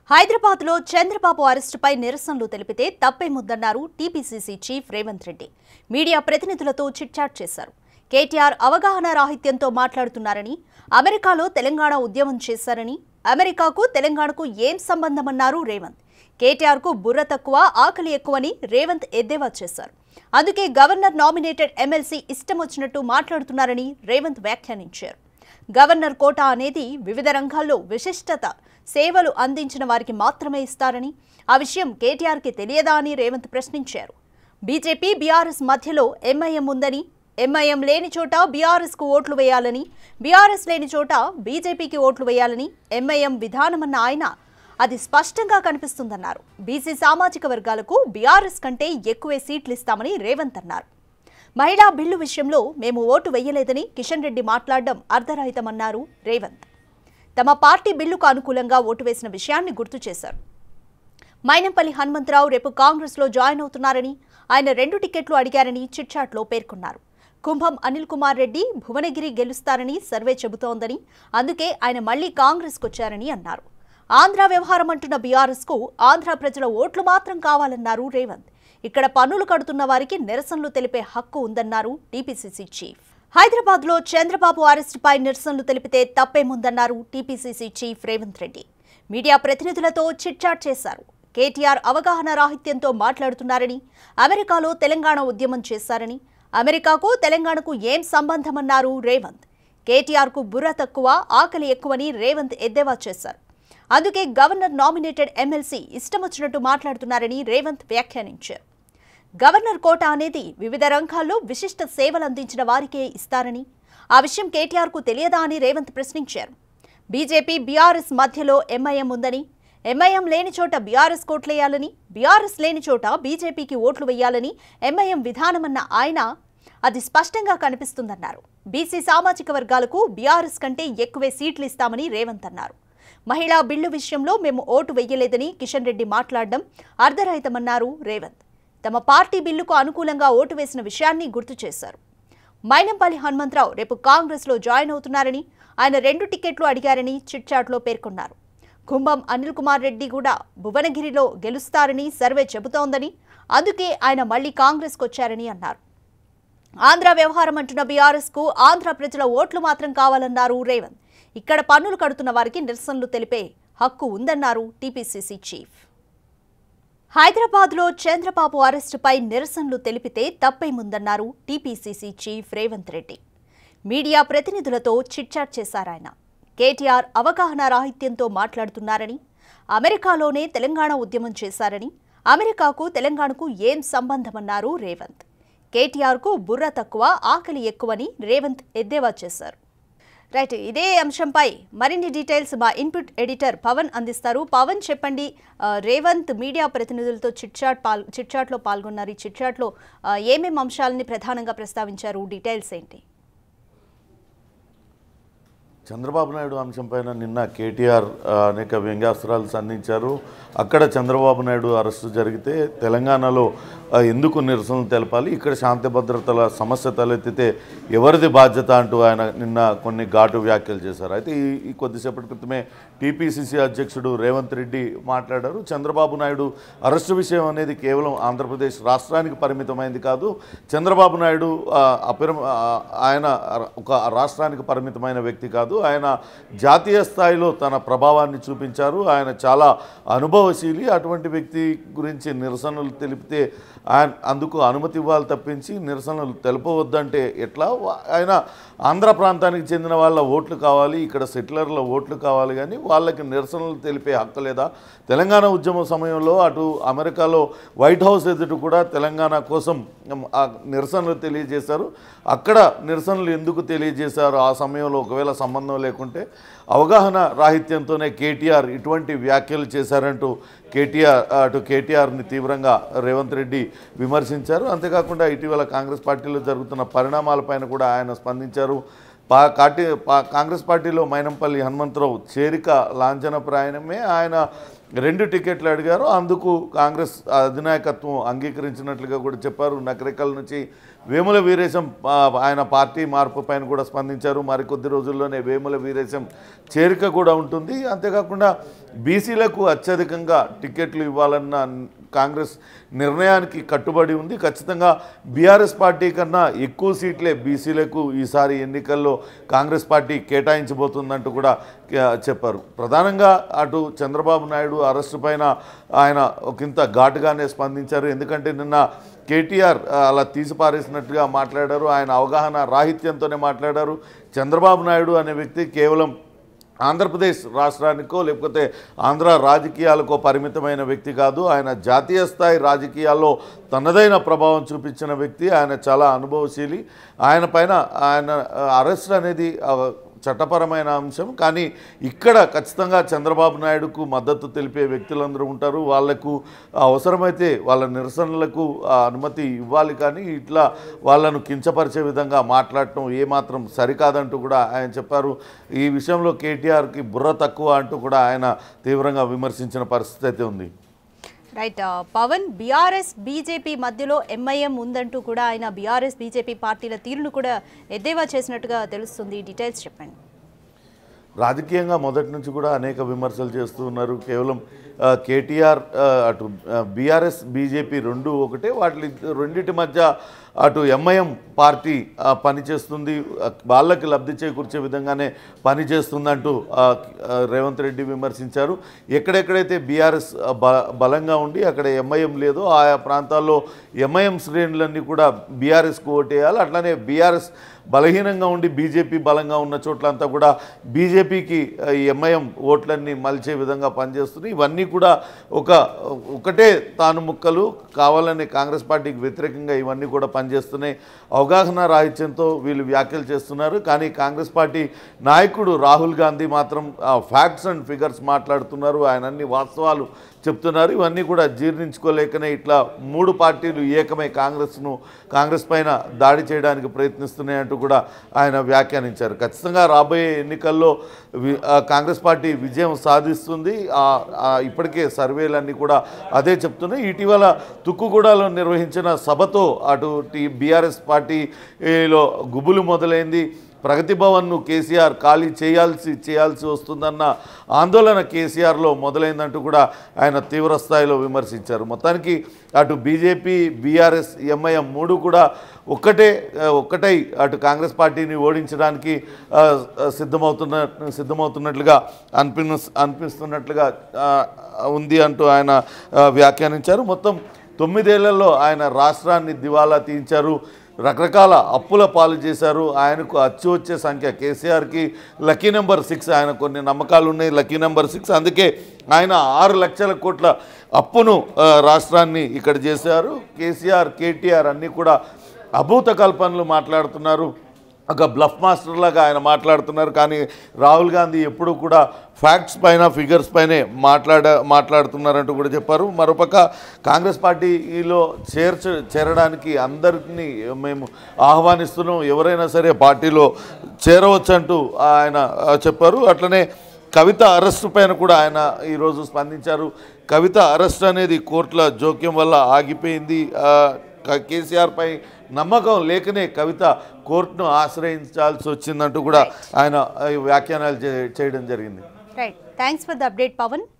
హైదరాబాద్ లో చంద్రబాబు అరెస్టుపై నిరసనలు తెలిపితే తప్పేముందన్నారు TPCC chief Revanth Reddy media ప్రతినిధులతో చిట్చాట్ చేశారు కేటీఆర్ అవగాహన రాహిత్యంతో మాట్లాడుతున్నారని అమెరికాలో తెలంగాణ ఉద్యమం చేశారని అమెరికాకు తెలంగాణకు ఏం సంబంధమన్నారు రేవంత్ కేటీఆర్ కు బుర్ర తక్కువ ఆకలి ఎక్కువని రేవంత్ ఎద్దేవా చేశారు అందుకే గవర్నర్ నామినేటెడ్ ఎమ్మెల్సీ ఇష్టం వచ్చినట్టు మాట్లాడుతున్నారని రేవంత్ వ్యాఖ్యానించారు గవర్నర్ కోటా అనేది వివిధ రంగాల్లో విశిష్టత సేవలు అందించిన వారికి మాత్రమే ఇస్తారని ఆ విషయం కేటీఆర్కి తెలియదా అని రేవంత్ ప్రశ్నించారు బీజేపీ బీఆర్ఎస్ మధ్యలో ఎంఐఎం ఉందని ఎంఐఎం లేని చోట బీఆర్ఎస్కు ఓట్లు వేయాలని బీఆర్ఎస్ లేని చోట బీజేపీకి ఓట్లు వేయాలని ఎంఐఎం విధానమన్న ఆయన అది స్పష్టంగా కనిపిస్తుందన్నారు బీసీ సామాజిక వర్గాలకు బీఆర్ఎస్ కంటే ఎక్కువే సీట్లు ఇస్తామని రేవంత్ అన్నారు మహిళా బిల్లు విషయంలో మేము ఓటు వెయ్యలేదని కిషన్ రెడ్డి మాట్లాడడం అర్ధరహితమన్నారు రేవంత్ తమ పార్టీ బిల్లుకు అనుకూలంగా ఓటు వేసిన విషయాన్ని గుర్తు చేశారు మైనంపల్లి హనుమంతరావు రేపు కాంగ్రెస్లో జాయిన్ అవుతున్నారని ఆయన రెండు టికెట్లు అడిగారని చిట్చాట్లో పేర్కొన్నారు కుంభం అనిల్ కుమార్ రెడ్డి భువనగిరి గెలుస్తారని సర్వే చెబుతోందని అందుకే ఆయన మళ్లీ కాంగ్రెస్కు వచ్చారని అన్నారు ఆంధ్ర వ్యవహారం అంటున్న బీఆర్ఎస్కు ఆంధ్ర ప్రజల ఓట్లు మాత్రం కావాలన్నారు రేవంత్ ఇక్కడ పన్నులు కడుతున్న వారికి నిరసనలు తెలిపే హక్కు ఉందన్నారు టీపీసీసీ చీఫ్ హైదరాబాద్ లో చంద్రబాబు అరెస్టుపై నిరసనలు తెలిపితే తప్పేముందన్నారు TPCC chief Revanth Reddy media ప్రతినిధులతో చిట్చాట్ చేశారు కేటీఆర్ అవగాహన రాహిత్యంతో మాట్లాడుతున్నారని అమెరికాలో తెలంగాణ ఉద్యమం చేశారని అమెరికాకు తెలంగాణకు ఏం సంబంధమన్నారు రేవంత్ కేటీఆర్కు బుర్ర తక్కువ ఆకలి ఎక్కువని రేవంత్ ఎద్దేవా చేశారు అందుకే గవర్నర్ నామినేటెడ్ ఎమ్మెల్సీ ఇష్టం వచ్చినట్టు మాట్లాడుతున్నారని రేవంత్ వ్యాఖ్యానించారు గవర్నర్ కోటా అనేది వివిధ రంగాల్లో విశిష్ట సేవలు అందించిన వారికే ఇస్తారని ఆ విషయం కేటీఆర్కు తెలియదా అని రేవంత్ ప్రశ్నించారు బీజేపీ బీఆర్ఎస్ మధ్యలో ఎంఐఎం ఉందని ఎంఐఎం లేని చోట బీఆర్ఎస్ కోట్లేయాలని బీఆర్ఎస్ లేని చోట బీజేపీకి ఓట్లు వేయాలని ఎంఐఎం విధానమన్న ఆయన అది స్పష్టంగా కనిపిస్తుందన్నారు బీసీ సామాజిక వర్గాలకు బీఆర్ఎస్ కంటే ఎక్కువే సీట్లు ఇస్తామని రేవంత్ అన్నారు మహిళా బిల్లు విషయంలో మేము ఓటు వెయ్యలేదని కిషన్ రెడ్డి మాట్లాడడం అర్ధరహితమన్నారు రేవంత్ తమ పార్టీ బిల్లుకు అనుకూలంగా ఓటు వేసిన విషయాన్ని గుర్తు చేశారు మైనంపల్లి హనుమంతరావు రేపు కాంగ్రెస్లో జాయిన్ అవుతున్నారని ఆయన రెండు టికెట్లు అడిగారని చిట్చాట్లో పేర్కొన్నారు కుంభం అనిల్ కుమార్ రెడ్డి కూడా భువనగిరిలో గెలుస్తారని సర్వే చెబుతోందని అందుకే ఆయన మళ్లీ కాంగ్రెస్కు వచ్చారని అన్నారు ఆంధ్ర వ్యవహారం అంటున్న బీఆర్ఎస్కు ఆంధ్ర ప్రజల ఓట్లు మాత్రం కావాలన్నారు రేవంత్ ఇక్కడ పన్నులు కడుతున్న వారికి నిరసనలు తెలిపే హక్కు ఉందన్నారు టీపీసీసీ చీఫ్ హైదరాబాద్లో చంద్రబాబు అరెస్టుపై నిరసనలు తెలిపితే తప్పేముందన్నారు TPCC chief Revanth Reddy media ప్రతినిధులతో చిట్చాట్ చేశారాయన కేటీఆర్ అవగాహన రాహిత్యంతో మాట్లాడుతున్నారని అమెరికాలోనే తెలంగాణ ఉద్యమం చేశారని అమెరికాకు తెలంగాణకు ఏం సంబంధమన్నారు రేవంత్ కేటీఆర్కు బుర్ర తక్కువ ఆకలి ఎక్కువని రేవంత్ ఎద్దేవా చేశారు రైట్ ఇదే అంశంపై మరిన్ని డీటెయిల్స్ మా ఇన్పుట్ ఎడిటర్ పవన్ అందిస్తారు పవన్ చెప్పండి ఆ, రేవంత్ మీడియా ప్రతినిధులతో చిట్చాట్ పాల్ చిట్చాట్లో పాల్గొన్నారు ఈ చిట్చాట్లో ఆ, ఏమేం అంశాలని ప్రధానంగా ప్రస్తావించారు డీటెయిల్స్ ఏంటి చంద్రబాబు నాయుడు అంశంపైన నిన్న కేటీఆర్ ఆ, అనేక వ్యంగ్యాస్త్రాలు సంధించారు అక్కడ చంద్రబాబు నాయుడు అరెస్టు జరిగితే తెలంగాణలో ఆ, ఎందుకు నిరసనలు తెలపాలి ఇక్కడ శాంతి భద్రతల సమస్య తలెత్తితే ఎవరిది బాధ్యత అంటూ ఆయన నిన్న కొన్ని ఘాటు వ్యాఖ్యలు చేశారు అయితే ఈ ఈ కొద్దిసేపటి క్రితమే టీపీసీసీ అధ్యక్షుడు రేవంత్ రెడ్డి మాట్లాడారు చంద్రబాబు నాయుడు అరెస్టు విషయం అనేది కేవలం ఆంధ్రప్రదేశ్ రాష్ట్రానికి పరిమితమైంది కాదు చంద్రబాబు నాయుడు ఆ, అపరిమ ఆ, ఆయన ఒక రాష్ట్రానికి పరిమితమైన వ్యక్తి కాదు ఆయన జాతీయ స్థాయిలో తన ప్రభావాన్ని చూపించారు ఆయన చాలా అనుభవశీలి అటువంటి వ్యక్తి గురించి నిరసనలు తెలిపితే ఆయన అందుకు అనుమతి ఇవ్వాలి తప్పించి నిరసనలు తెలపవద్దంటే ఎట్లా వా- ఆయన ఆంధ్ర ప్రాంతానికి చెందిన వాళ్ళ ఓట్లు కావాలి ఇక్కడ సెటిలర్ల ఓట్లు కావాలి కానీ వాళ్ళకి నిరసనలు తెలిపే హక్కు లేదా తెలంగాణ ఉద్యమం సమయంలో అటు అమెరికాలో వైట్ హౌస్ ఎదుట కూడా తెలంగాణ కోసం ఉమ్, ఆ నిరసనలు తెలియజేశారు అక్కడ నిరసనలు ఎందుకు తెలియజేశారు ఆ సమయంలో ఒకవేళ సంబంధం లేకుంటే అవగాహన రాహిత్యంతోనే కేటీఆర్ ఇటువంటి వ్యాఖ్యలు చేశారంటూ కేటీఆర్ అటు కేటీఆర్ని తీవ్రంగా రేవంత్ రెడ్డి విమర్శించారు అంతేకాకుండా ఇటీవల కాంగ్రెస్ పార్టీలో జరుగుతున్న పరిణామాలపైన కూడా ఆయన స్పందించారు పా కాటి పా కాంగ్రెస్ పార్టీలో మైనంపల్లి హనుమంతరావు చేరిక లాంఛనప్రాయణమే ఆయన రెండు టికెట్లు అడిగారు అందుకు కాంగ్రెస్ అధినాయకత్వం అంగీకరించినట్లుగా కూడా చెప్పారు నకరికల్ నుంచి వేముల వీరేశం ఆ, ఆయన పార్టీ మార్పు పైన కూడా స్పందించారు మరికొద్ది రోజుల్లోనే వేముల వీరేశం చేరిక కూడా ఉంటుంది అంతేకాకుండా బీసీలకు అత్యధికంగా టికెట్లు ఇవ్వాలన్న కాంగ్రెస్ నిర్ణయానికి కట్టుబడి ఉంది ఖచ్చితంగా బీఆర్ఎస్ పార్టీ కన్నా ఎక్కువ సీట్లే బీసీలకు ఈసారి ఎన్నికల్లో కాంగ్రెస్ పార్టీ కేటాయించబోతుందంటూ కూడా ఆ, చెప్పారు ప్రధానంగా అటు చంద్రబాబు నాయుడు అరెస్టు పైన ఆయన ఒకంత ఘాటుగానే స్పందించారు ఎందుకంటే నిన్న కేటీఆర్ ఆ, అలా తీసిపారేసినట్టుగా మాట్లాడారు ఆయన అవగాహన రాహిత్యంతోనే మాట్లాడారు చంద్రబాబు నాయుడు అనే వ్యక్తి కేవలం ఆంధ్రప్రదేశ్ రాష్ట్రానికో లేకపోతే ఆంధ్ర రాజకీయాలకో పరిమితమైన వ్యక్తి కాదు ఆయన జాతీయ స్థాయి రాజకీయాల్లో తనదైన ప్రభావం చూపించిన వ్యక్తి ఆయన చాలా అనుభవశీలి ఆయన పైన ఆయన ఆ, అరెస్ట్ అనేది ఆ, చట్టపరమైన అంశం కానీ ఇక్కడ ఖచ్చితంగా చంద్రబాబు నాయుడుకు మద్దతు తెలిపే వ్యక్తులందరూ ఉంటారు వాళ్లకు అవసరమైతే వాళ్ళ నిరసనలకు ఆ, అనుమతి ఇవ్వాలి కానీ ఇట్లా వాళ్ళను కించపరిచే విధంగా మాట్లాడటం ఏమాత్రం సరికాదంటూ కూడా ఆయన చెప్పారు ఈ విషయంలో కేటీఆర్కి బుర్ర తక్కువ అంటూ కూడా ఆయన తీవ్రంగా విమర్శించిన పరిస్థితి అయితే ఉంది రైట్ ఆ, పవన్ బీఆర్ఎస్ బీజేపీ మధ్యలో ఎంఐఎం ఉందంటూ కూడా ఆయన బీఆర్ఎస్ బీజేపీ పార్టీల తీరును కూడా ఎద్దేవా చేసినట్టుగా తెలుస్తుంది డీటెయిల్స్ చెప్పండి రాజకీయంగా మొదటి నుంచి కూడా అనేక విమర్శలు చేస్తూ ఉన్నారు కేవలం ఆ, కేటీఆర్ ఆ, అటు బీఆర్ఎస్ బీజేపీ రెండు ఒకటే వాటి రెండింటి మధ్య అటు ఎంఐఎం పార్టీ ఆ, పనిచేస్తుంది ఆ, వాళ్ళకి లబ్ధి చేకూర్చే విధంగానే పనిచేస్తుందంటూ ఆ, ఆ, రేవంత్ రెడ్డి విమర్శించారు ఎక్కడెక్కడైతే బీఆర్ఎస్ బ బలంగా ఉండి అక్కడ ఎంఐఎం లేదో ఆయా ప్రాంతాల్లో ఎంఐఎం శ్రేణులన్నీ కూడా బీఆర్ఎస్కు ఓటేయాలి అట్లానే బీఆర్ఎస్ బలహీనంగా ఉండి బీజేపీ బలంగా ఉన్న చోట్లంతా కూడా బీజేపీకి ఎంఐఎం ఓట్లన్నీ మలిచే విధంగా పనిచేస్తున్నాయి ఇవన్నీ కూడా ఒక ఒకటే తాను ముక్కలు కావాలని కాంగ్రెస్ పార్టీకి వ్యతిరేకంగా ఇవన్నీ కూడా పనిచేస్తున్నాయి అవగాహన రాహిత్యంతో వీళ్ళు వ్యాఖ్యలు చేస్తున్నారు కానీ కాంగ్రెస్ పార్టీ నాయకుడు రాహుల్ గాంధీ మాత్రం ఫ్యాక్ట్స్ అండ్ ఫిగర్స్ మాట్లాడుతున్నారు ఆయన అన్ని వాస్తవాలు చెప్తున్నారు ఇవన్నీ కూడా జీర్ణించుకోలేకనే ఇట్లా మూడు పార్టీలు ఏకమై కాంగ్రెస్ను కాంగ్రెస్ పైన దాడి చేయడానికి ప్రయత్నిస్తున్నాయంటూ కూడా ఆయన వ్యాఖ్యానించారు ఖచ్చితంగా రాబోయే ఎన్నికల్లో వి- ఆ, కాంగ్రెస్ పార్టీ విజయం సాధిస్తుంది ఆ, ఆ, ఇప్పటికే సర్వేలన్నీ కూడా అదే చెప్తున్నాయి ఇటీవల తుక్కుగూడలో నిర్వహించిన సభతో అటు టీ బీఆర్ఎస్ పార్టీలో గుబులు మొదలైంది ప్రగతి భవన్ను కేసీఆర్ ఖాళీ చేయాల్సి చేయాల్సి వస్తుందన్న ఆందోళన కేసీఆర్లో మొదలైందంటూ కూడా ఆయన తీవ్ర స్థాయిలో విమర్శించారు మొత్తానికి అటు బీజేపీ బీఆర్ఎస్ ఎంఐఎం మూడు కూడా ఒక్కటే ఆ, ఒక్కటై అటు కాంగ్రెస్ పార్టీని ఓడించడానికి ఆ, ఆ, సిద్ధమవుతున్న సిద్ధమవుతున్నట్లుగా అనిపి అనిపిస్తున్నట్లుగా ఆ, ఉంది అంటూ ఆయన ఆ, వ్యాఖ్యానించారు మొత్తం తొమ్మిదేళ్లలో ఆయన రాష్ట్రాన్ని దివాలా తీయించారు రకరకాల అప్పుల పాలు చేశారు ఆయనకు అచ్చు వచ్చే సంఖ్య కేసీఆర్కి లక్కీ నెంబర్ సిక్స్ ఆయన కొన్ని నమ్మకాలు ఉన్నాయి లక్కీ నెంబర్ సిక్స్ అందుకే ఆయన ఆరు లక్షల కోట్ల అప్పును ఆ, రాష్ట్రాన్ని ఇక్కడ చేశారు కేసీఆర్ కేటీఆర్ అన్నీ కూడా అభూత కల్పనలు మాట్లాడుతున్నారు ఒక బ్లఫ్ మాస్టర్ లాగా ఆయన మాట్లాడుతున్నారు కానీ రాహుల్ గాంధీ ఎప్పుడూ కూడా ఫ్యాక్ట్స్ పైన ఫిగర్స్ పైనే మాట్లాడ మాట్లాడుతున్నారంటూ కూడా చెప్పారు మరోపక్క కాంగ్రెస్ పార్టీలో చేర్చ చేరడానికి అందరినీ మేము ఆహ్వానిస్తున్నాం ఎవరైనా సరే పార్టీలో చేరవచ్చంటూ ఆయన ఆ, చెప్పారు అట్లనే కవిత అరెస్టు పైన కూడా ఆయన ఈరోజు స్పందించారు కవిత అరెస్ట్ అనేది కోర్టుల జోక్యం వల్ల ఆగిపోయింది ఆ, క- కేసీఆర్ పై నమ్మకం లేకనే కవిత కోర్టును ఆశ్రయించాల్సి వచ్చిందంటూ కూడా ఆయన ఆ, వ్యాఖ్యానాలు చే- చేయడం జరిగింది right thanks for the update Pawan